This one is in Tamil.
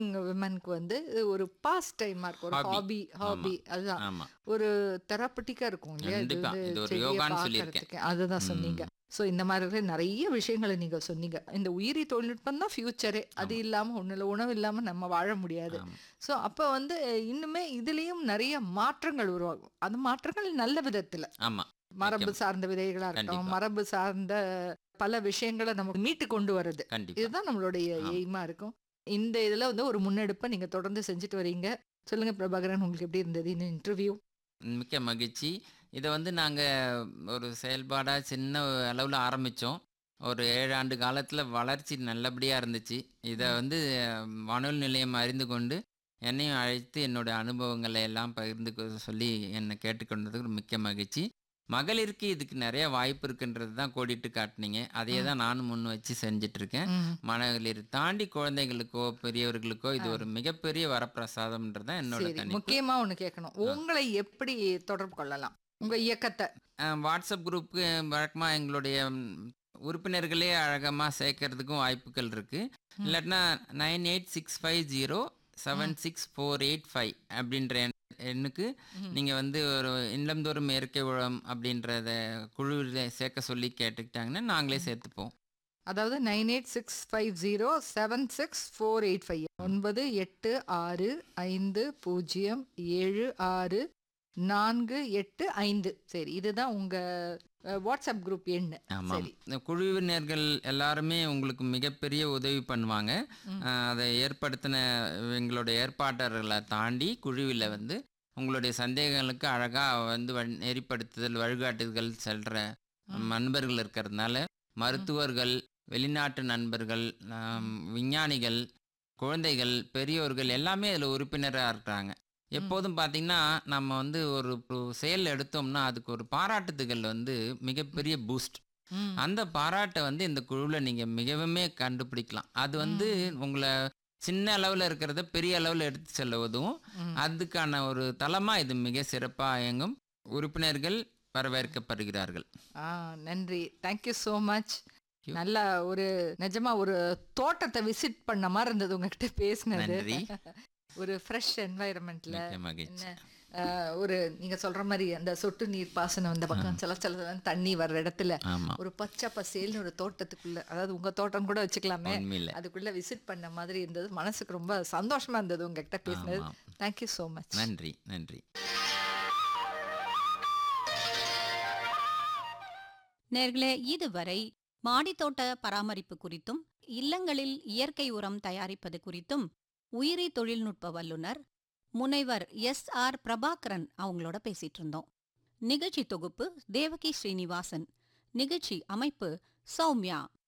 விமனுக்கு வந்து இது ஒரு பாஸ் டைமா இருக்கும் ஒரு Hobby. ஹாபி ஹாபி அதுதான் ஆமா ஒரு தெரப்பட்டிக்கா இருக்கும் இல்லையா இது கண்டிப்பா. வந்து இது ஒரு செடியை யோகான்னு சொல்லியிருக்கேன். பார்க்கறதுக்கு அதுதான் சொன்னீங்க ஸோ இந்த மாதிரி நிறைய விஷயங்களை நீங்க சொன்னீங்க இந்த உயிரி தொழில்நுட்பம் தான் ஃபியூச்சரே அது இல்லாம ஒண்ணு இல்லை உணவு இல்லாம நம்ம வாழ முடியாது ஆமா. ஸோ அப்போ வந்து இன்னுமே இதுலயும் நிறைய மாற்றங்கள் உருவாகும் அந்த மாற்றங்கள் நல்ல விதத்துல ஆமா மரபு சார்ந்த விதைகளா இருக்கட்டும் கண்டிப்பா. மரபு சார்ந்த பல விஷயங்களை நமக்கு மீட்டு கொண்டு வருது கண்டிப்பா இதுதான் நம்மளுடைய ஆமா. எய்மா இருக்கும் இந்த இதுல வந்து ஒரு முன்னெடுப்பை நீங்க தொடர்ந்து செஞ்சுட்டு வரீங்க சொல்லுங்க பிரபாகரன் உங்களுக்கு எப்படி இருந்தது இந்த இன்டர்வியூ மிக்க மகிழ்ச்சி இதை வந்து நாங்கள் ஒரு செயல்பாடாக சின்ன அளவில் ஆரம்பித்தோம் ஒரு ஏழு ஆண்டு காலத்தில் வளர்ச்சி நல்லபடியாக இருந்துச்சு இதை வந்து அஹ், வானொலி நிலையம் அறிந்து கொண்டு என்னையும் அழைத்து என்னோட அனுபவங்களை எல்லாம் பகிர்ந்து கொ- சொல்லி என்னை கேட்டுக்கொண்டதுக்கு மிக்க மகிழ்ச்சி மகளிருக்கு இதுக்கு நிறைய வாய்ப்பு இருக்குன்றது தான் கோடிட்டு காட்டுனீங்க அதையே தான் நானும் முன் வச்சு செஞ்சிட்ருக்கேன் மகளிர் தாண்டி குழந்தைகளுக்கோ பெரியவர்களுக்கோ இது ஒரு மிகப்பெரிய வரப்பிரசாதம்ன்றது தான் என்னோட சரி கணிப்பு முக்கியமா ஒண்ணு கேட்கணும் உங்களை எப்படி தொடர்பு கொள்ளலாம் உங்க இயக்கத்தை அஹ் வாட்ஸ்அப் குரூப்புக்கு வழக்கமாக எங்களுடைய ம், உறுப்பினர்களே அழகமாக சேர்க்கறதுக்கும் வாய்ப்புகள் இருக்குது இல்லாட்டினா nine eight six five zero seven six four eight five அப்படின்ற எண்- எண்ணுக்கு ம். நீங்கள் வந்து ஒரு இல்லந்தோறும் இயற்கை உழம் அப்படின்றத குழுவில் சேர்க்க சொல்லி கேட்டுக்கிட்டாங்கன்னா நாங்களே சேர்த்துப்போம் அதாவது nine eight six five zero seven six four eight five ஒன்பது எட்டு ஆறு ஐந்து பூஜ்ஜியம் ஏழு ஆறு நான்கு எட்டு ஐந்து சரி இதுதான் உங்க அஹ், வாட்ஸ்அப் குரூப் எண்ணு ஆமாம் சரி இந்த குழுவினர்கள் எல்லாருமே உங்களுக்கு மிகப்பெரிய உதவி பண்ணுவாங்க அஹ் அதை ஏற்படுத்தின எங்களுடைய ஏற்பாட்டர்களை தாண்டி குழுவில் வந்து உங்களுடைய சந்தேகங்களுக்கு அழகாக வந்து வழி- நெறிப்படுத்துதல் வழிகாட்டுதல் செல்கிற நண்பர்கள் இருக்கிறதுனால மருத்துவர்கள் வெளிநாட்டு நண்பர்கள் ஆம், விஞ்ஞானிகள் குழந்தைகள் பெரியோர்கள் எல்லாமே அதில் உறுப்பினராக இருக்கிறாங்க எப்போதும் பார்த்தீங்கன்னா நம்ம வந்து ஒரு ஒரு செயல் எடுத்தோம்னா அதுக்கு ஒரு பாராட்டுதுகள் வந்து மிகப்பெரிய பூஸ்ட் ம். அந்த பாராட்டை வந்து இந்த குழுவில் நீங்கள் மிகவுமே கண்டுபிடிக்கலாம் அது வந்து உங்களை சின்ன அளவில் இருக்கிறத பெரிய அளவில் எடுத்து செல்ல உதவும் ம். அதுக்கான ஒரு தளமாக இது மிக சிறப்பாக இயங்கும் உறுப்பினர்கள் வரவேற்கப்படுகிறார்கள் ஆ நன்றி தேங்க்யூ ஸோ மச் you. நல்ல ஒரு நிஜமா ஒரு தோட்டத்தை விசிட் பண்ண மாதிரி இருந்தது உங்ககிட்ட பேசினது நன்றி ஒரு ஃப்ரெஷ் என்வாயரன்மெண்ட்ல மிக்க மகிழ்ச்சி என்ன அஹ், ஒரு நீங்க சொல்ற மாதிரி அந்த சொட்டு நீர் பாசனம் இந்த பக்கம் சில சில தண்ணி வர்ற இடத்துல ஆமாம் ஒரு பச்சை பசேல்னு ஒரு தோட்டத்துக்குள்ள அதாவது உங்க தோட்டம் கூட வச்சுக்கலாமே உண்மையில் அதுக்குள்ள விசிட் பண்ண மாதிரி இருந்தது மனசுக்கு ரொம்ப சந்தோஷமா இருந்தது உங்ககிட்ட பேசினது ஆமாம் தேங்க்யூ ஸோ மச் நன்றி நன்றி நேர்களே இதுவரை மாடித்தோட்ட பராமரிப்பு குறித்தும் இல்லங்களில் இயற்கை உரம் தயாரிப்பது குறித்தும் உயிரி தொழில்நுட்ப வல்லுனர் முனைவர் எஸ் ஆர் பிரபாகரன் அவங்களோட பேசிட்டு இருந்தோம் நிகழ்ச்சி தொகுப்பு தேவகி ஸ்ரீனிவாசன் நிகழ்ச்சி அமைப்பு சௌமியா